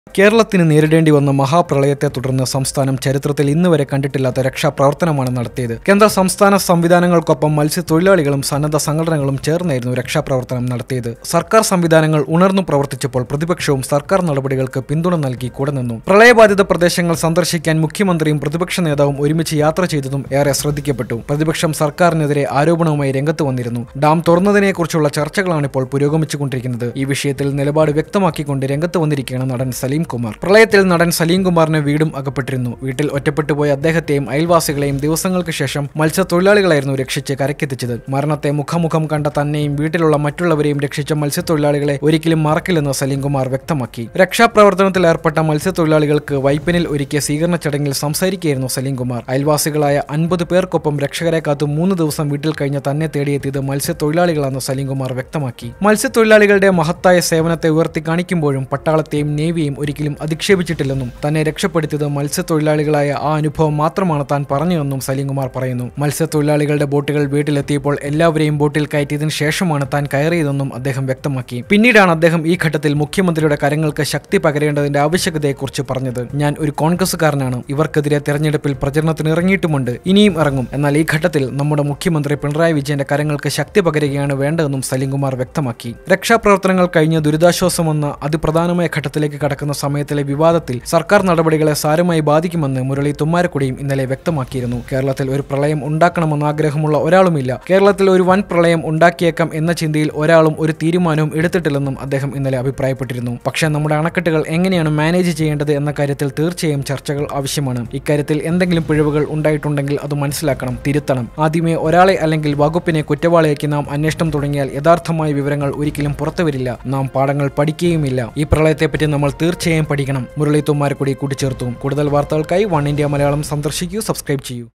കേരളത്തിന് നേരിടേണ്ടി വന്ന മഹാപ്രളയത്തെ തുടർന്ന് സംസ്ഥാനം ചരിത്രത്തിൽ ഇന്നുവരെ കണ്ടിട്ടില്ലാത്ത രക്ഷാപ്രവർത്തനമാണ് നടത്തിയത് കേന്ദ്ര സംസ്ഥാന സംവിധാനങ്ങൾക്കൊപ്പം മത്സ്യത്തൊഴിലാളികളും സന്നദ്ധ സംഘടനകളും ചേർന്നായിരുന്നു രക്ഷാപ്രവർത്തനം നടത്തിയത് സർക്കാർ സംവിധാനങ്ങൾ ഉണർന്നു പ്രവർത്തിച്ചപ്പോൾ പ്രതിപക്ഷവും സർക്കാർ നടപടികൾക്ക് പിന്തുണ നൽകി കൂടെ നിന്നു പ്രളയബാധിത പ്രദേശങ്ങൾ സന്ദർശിക്കാൻ മുഖ്യമന്ത്രിയും പ്രതിപക്ഷ നേതാവും ഒരുമിച്ച് യാത്ര ചെയ്തതും ഏറെ ശ്രദ്ധിക്കപ്പെട്ടു പ്രതിപക്ഷം സർക്കാരിനെതിരെ ആരോപണവുമായി രംഗത്ത് വന്നിരുന്നു ഡാം തുറന്നതിനെക്കുറിച്ചുള്ള ചർച്ചകളാണ് ഇപ്പോൾ പുരോഗമിച്ചുകൊണ്ടിരിക്കുന്നത് ഈ വിഷയത്തിൽ നിലപാട് വ്യക്തമാക്കിക്കൊണ്ട് രംഗത്ത് വന്നിരിക്കുകയാണ് നടൻ സലീം കുമാർ പ്രളയത്തിൽ നടൻ സലീം കുമാറിന് വീടും അകപ്പെട്ടിരുന്നു വീട്ടിൽ ഒറ്റപ്പെട്ടു പോയ അദ്ദേഹത്തെയും അയൽവാസികളെയും ദിവസങ്ങൾക്ക് ശേഷം മത്സ്യത്തൊഴിലാളികളായിരുന്നു രക്ഷിച്ച് കരക്കെത്തിച്ചത് മരണത്തെ മുഖാമുഖം കണ്ട തന്നെയും വീട്ടിലുള്ള മറ്റുള്ളവരെയും രക്ഷിച്ച മത്സ്യത്തൊഴിലാളികളെ ഒരിക്കലും മറക്കില്ലെന്ന് സലീം കുമാർ വ്യക്തമാക്കി രക്ഷാപ്രവർത്തനത്തിൽ ഏർപ്പെട്ട മത്സ്യത്തൊഴിലാളികൾക്ക് വൈപ്പിനിൽ ഒരുക്കിയ സ്വീകരണ ചടങ്ങിൽ സംസാരിക്കുകയായിരുന്നു സലീം കുമാർ അയൽവാസികളായ അൻപത് പേർക്കൊപ്പം രക്ഷകരെ കാത്തു മൂന്ന് ദിവസം വീട്ടിൽ കഴിഞ്ഞ തന്നെ തേടിയെത്തിയത് മത്സ്യത്തൊഴിലാളികളാണെന്ന് സലീം കുമാർ വ്യക്തമാക്കി മത്സ്യത്തൊഴിലാളികളുടെ മഹത്തായ സേവനത്തെ ഉയർത്തി കാണിക്കുമ്പോഴും പട്ടാളത്തെയും നേവിയെയും ഒരിക്കലും അധിക്ഷേപിച്ചിട്ടില്ലെന്നും തന്നെ രക്ഷപ്പെടുത്തിയത് മത്സ്യത്തൊഴിലാളികളായ ആ അനുഭവം മാത്രമാണ് താൻ പറഞ്ഞതെന്നും സലീം കുമാർ പറയുന്നു മത്സ്യത്തൊഴിലാളികളുടെ ബോട്ടുകൾ വീട്ടിലെത്തിയപ്പോൾ എല്ലാവരെയും ബോട്ടിൽ കയറ്റിയതിനു ശേഷമാണ് താൻ കയറിയതെന്നും അദ്ദേഹം വ്യക്തമാക്കി പിന്നീടാണ് അദ്ദേഹം ഈ ഘട്ടത്തിൽ മുഖ്യമന്ത്രിയുടെ കരങ്ങൾക്ക് ശക്തി പകരേണ്ടതിന്റെ ആവശ്യകതയെക്കുറിച്ച് പറഞ്ഞത് ഞാൻ ഒരു കോൺഗ്രസുകാരനാണ് ഇവർക്കെതിരെ തെരഞ്ഞെടുപ്പിൽ പ്രചരണത്തിന് ഇറങ്ങിയിട്ടുമുണ്ട് ഇനിയും ഇറങ്ങും എന്നാൽ ഈ ഘട്ടത്തിൽ നമ്മുടെ മുഖ്യമന്ത്രി പിണറായി വിജയന്റെ കരങ്ങൾക്ക് ശക്തി പകരുകയാണ് വേണ്ടതെന്നും സലീംകുമാർ വ്യക്തമാക്കി രക്ഷാപ്രവർത്തനങ്ങൾ കഴിഞ്ഞ് ദുരിതാശ്വാസമെന്ന അതിപ്രധാനമായ ഘട്ടത്തിലേക്ക് കടക്കുന്ന സമയത്തിലെ വിവാദത്തിൽ സർക്കാർ നടപടികളെ സാരമായി ബാധിക്കുമെന്ന് മുരളി തുമ്മാരക്കുടിയും ഇന്നലെ വ്യക്തമാക്കിയിരുന്നു കേരളത്തിൽ ഒരു പ്രളയം ഉണ്ടാക്കണമെന്ന് ആഗ്രഹമുള്ള ഒരാളുമില്ല കേരളത്തിൽ ഒരു വൻ പ്രളയം ഉണ്ടാക്കിയേക്കാം എന്ന ചിന്തയിൽ ഒരാളും ഒരു തീരുമാനവും എടുത്തിട്ടില്ലെന്നും അദ്ദേഹം ഇന്നലെ അഭിപ്രായപ്പെട്ടിരുന്നു പക്ഷേ നമ്മുടെ അണക്കെട്ടുകൾ എങ്ങനെയാണ് മാനേജ് ചെയ്യേണ്ടത് എന്ന കാര്യത്തിൽ തീർച്ചയായും ചർച്ചകൾ ആവശ്യമാണ് ഇക്കാര്യത്തിൽ എന്തെങ്കിലും പിഴവുകൾ ഉണ്ടായിട്ടുണ്ടെങ്കിൽ അത് മനസ്സിലാക്കണം തിരുത്തണം ആദ്യമേ ഒരാളെ അല്ലെങ്കിൽ വകുപ്പിനെ കുറ്റവാളിയാക്കി നാം അന്വേഷണം തുടങ്ങിയാൽ യഥാർത്ഥമായ വിവരങ്ങൾ ഒരിക്കലും പുറത്തുവരില്ല നാം പാഠങ്ങൾ പഠിക്കുകയുമില്ല ഈ പ്രളയത്തെപ്പറ്റി നമ്മൾ തീർച്ചയായും പഠിക്കണം മുരളി തുമ്മാരക്കുടി കൂട്ടിച്ചേർത്തു കൂടുതൽ വാർത്തകൾക്കായി വൺ ഇന്ത്യ മലയാളം സന്ദർശിക്കൂ സബ്സ്ക്രൈബ് ചെയ്യൂ